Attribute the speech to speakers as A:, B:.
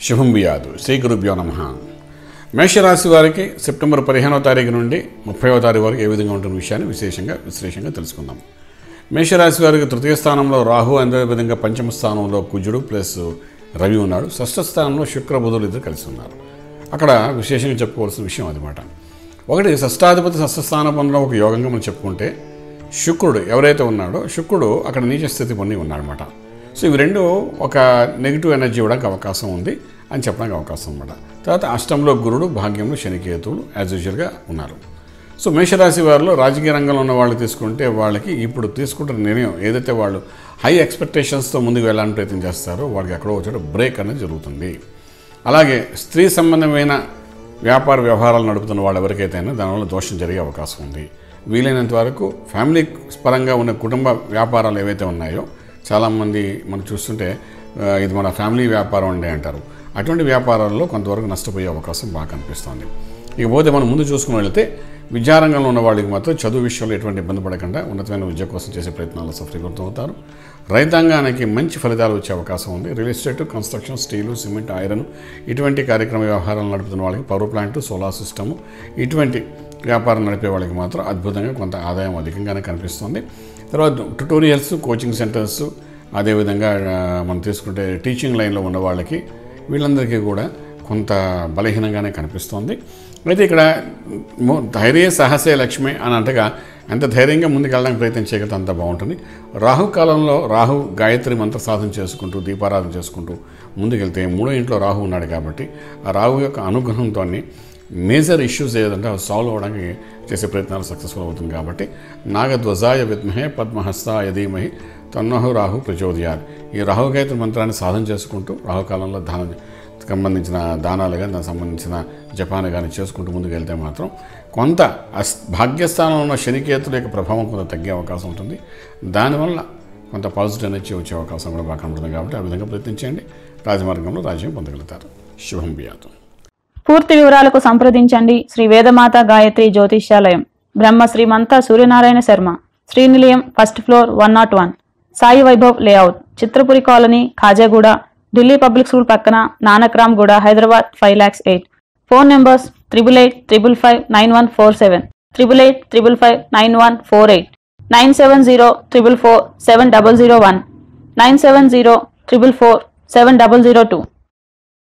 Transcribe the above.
A: శుభం బియాదు శ్రీ గురుభ్యో నమ మేషరాశి వారికి సెప్టెంబర్ పదిహేనవ తారీఖు నుండి ముప్పైవ తారీఖు వరకు ఏ విధంగా ఉంటున్న విషయాన్ని విశేషంగా విశ్లేషంగా తెలుసుకుందాం మేషరాశి వారికి తృతీయ స్థానంలో రాహు అదేవిధంగా పంచమ స్థానంలో కుజుడు ప్లస్ రవి ఉన్నాడు షష్ఠ స్థానంలో శుక్ర బుధులు ఇద్దరు కలిసి ఉన్నారు అక్కడ విశేషంగా చెప్పుకోవాల్సిన విషయం అదనమాట ఒకటి షష్టాధిపతి షష్ఠస్థాన పొందడం ఒక యోగంగా మనం చెప్పుకుంటే శుక్రుడు ఎవరైతే ఉన్నాడో శుక్రుడు అక్కడ నీచ స్థితి పొంది ఉన్నాడనమాట సో ఇవి రెండు ఒక నెగిటివ్ ఎనర్జీ ఇవ్వడానికి అవకాశం ఉంది అని చెప్పడానికి అవకాశం అనమాట తర్వాత అష్టంలో గురుడు భాగ్యంలో శనికేతువులు యాజ్ యూజువల్గా ఉన్నారు సో మేషరాశి వారిలో రాజకీయ రంగంలో ఉన్న వాళ్ళు తీసుకుంటే వాళ్ళకి ఇప్పుడు తీసుకుంటున్న నిర్ణయం ఏదైతే వాళ్ళు హై ఎక్స్పెక్టేషన్స్తో ముందుకు వెళ్ళాలని ప్రయత్నం చేస్తారో వాళ్ళకి ఎక్కడో వచ్చే బ్రేక్ అనేది జరుగుతుంది అలాగే స్త్రీ సంబంధమైన వ్యాపార వ్యవహారాలు నడుపుతున్న వాళ్ళు ఎవరికైతే అయినా దానివల్ల దోషం జరిగే అవకాశం ఉంది వీలైనంత వరకు ఫ్యామిలీ పరంగా ఉన్న కుటుంబ వ్యాపారాలు ఏవైతే ఉన్నాయో చాలామంది మనం చూస్తుంటే ఆ, ఇది మన ఫ్యామిలీ వ్యాపారం అండి అంటారు అటువంటి వ్యాపారాల్లో కొంతవరకు నష్టపోయే అవకాశం బాగా కనిపిస్తోంది ఇకపోతే మనం ముందు చూసుకుని వెళితే విద్యారంగంలో ఉన్న వాళ్ళకి మాత్రం చదువు విషయంలో ఎటువంటి ఇబ్బంది పడకుండా ఉన్నతమైన విద్య కోసం చేసే ప్రయత్నాలు సఫలీకృతం అవుతారు రైతాంగానికి మంచి ఫలితాలు వచ్చే అవకాశం ఉంది real estate construction steel cement iron ఇటువంటి కార్యక్రమ వ్యవహారాలు నడుపుతున్న వాళ్ళకి పవర్ ప్లాంట్ సోలార్ సిస్టమ్ ఇటువంటి వ్యాపారం నడిపే వాళ్ళకి మాత్రం అద్భుతంగా కొంత ఆదాయం అధికంగానే కనిపిస్తుంది తర్వాత ట్యుటోరియల్స్ కోచింగ్ సెంటర్స్ అదేవిధంగా ఆ, మనం తీసుకుంటే టీచింగ్ లైన్లో ఉన్న వాళ్ళకి వీళ్ళందరికీ కూడా కొంత బలహీనంగానే కనిపిస్తోంది అయితే ఇక్కడ మో- ధైర్య సాహసే లక్ష్మి అని అంటగా ఎంత ధైర్యంగా ముందుకు వెళ్ళడానికి ప్రయత్నం చేయగలిగితే అంత బాగుంటుంది రాహు కాలంలో రాహు గాయత్రి మంత్ర సాధన చేసుకుంటూ దీపారాధన చేసుకుంటూ ముందుకెళ్తే మూడో ఇంట్లో రాహు ఉన్నాడు కాబట్టి ఆ రాహు యొక్క అనుగ్రహంతో మేజర్ ఇష్యూస్ ఏదంటే అవి సాల్వ్ అవ్వడానికి చేసే ప్రయత్నాలు సక్సెస్ఫుల్ అవుతుంది కాబట్టి నాగధ్వజాయ విద్మహే పద్మహస్తాయ ధీమహి తన్నహు రాహు ప్రచోదయాలు ఈ రాహుగాయత్రి మంత్రాన్ని సాధన చేసుకుంటూ రాహుకాలంలో దానం సంబంధించిన దానాలు కానీ దానికి సంబంధించిన జపాలు కానీ చేసుకుంటూ ముందుకు వెళ్తే మాత్రం కొంత అస్ భాగ్యస్థానంలో ఉన్న శనికేతుల యొక్క ప్రభావం కొంత తగ్గే అవకాశం ఉంటుంది దానివల్ల కొంత పాజిటివ్ ఎనర్జీ వచ్చే అవకాశం కూడా బాగా కనబడుతుంది కాబట్టి ఆ విధంగా ప్రయత్నించండి రాజమార్గంలో రాజ్యం పొందగలుగుతారు శుభం బియాతం
B: పూర్తి వివరాలకు సంప్రదించండి Shri Vedamata Gayatri Jyotishyalayam Brahma Srimantha Suryanarayana Sharma Srinilayam first floor one not one Sai Vaibhav layout Chitrapuri colony Khajaguda Delhi public school పక్కన Nanakram Guda Hyderabad five lakhs eight phone numbers triple eight triple five nine one four seven triple eight triple five nine one four eight nine seven zero triple four seven double zero one nine seven zero triple four seven double zero two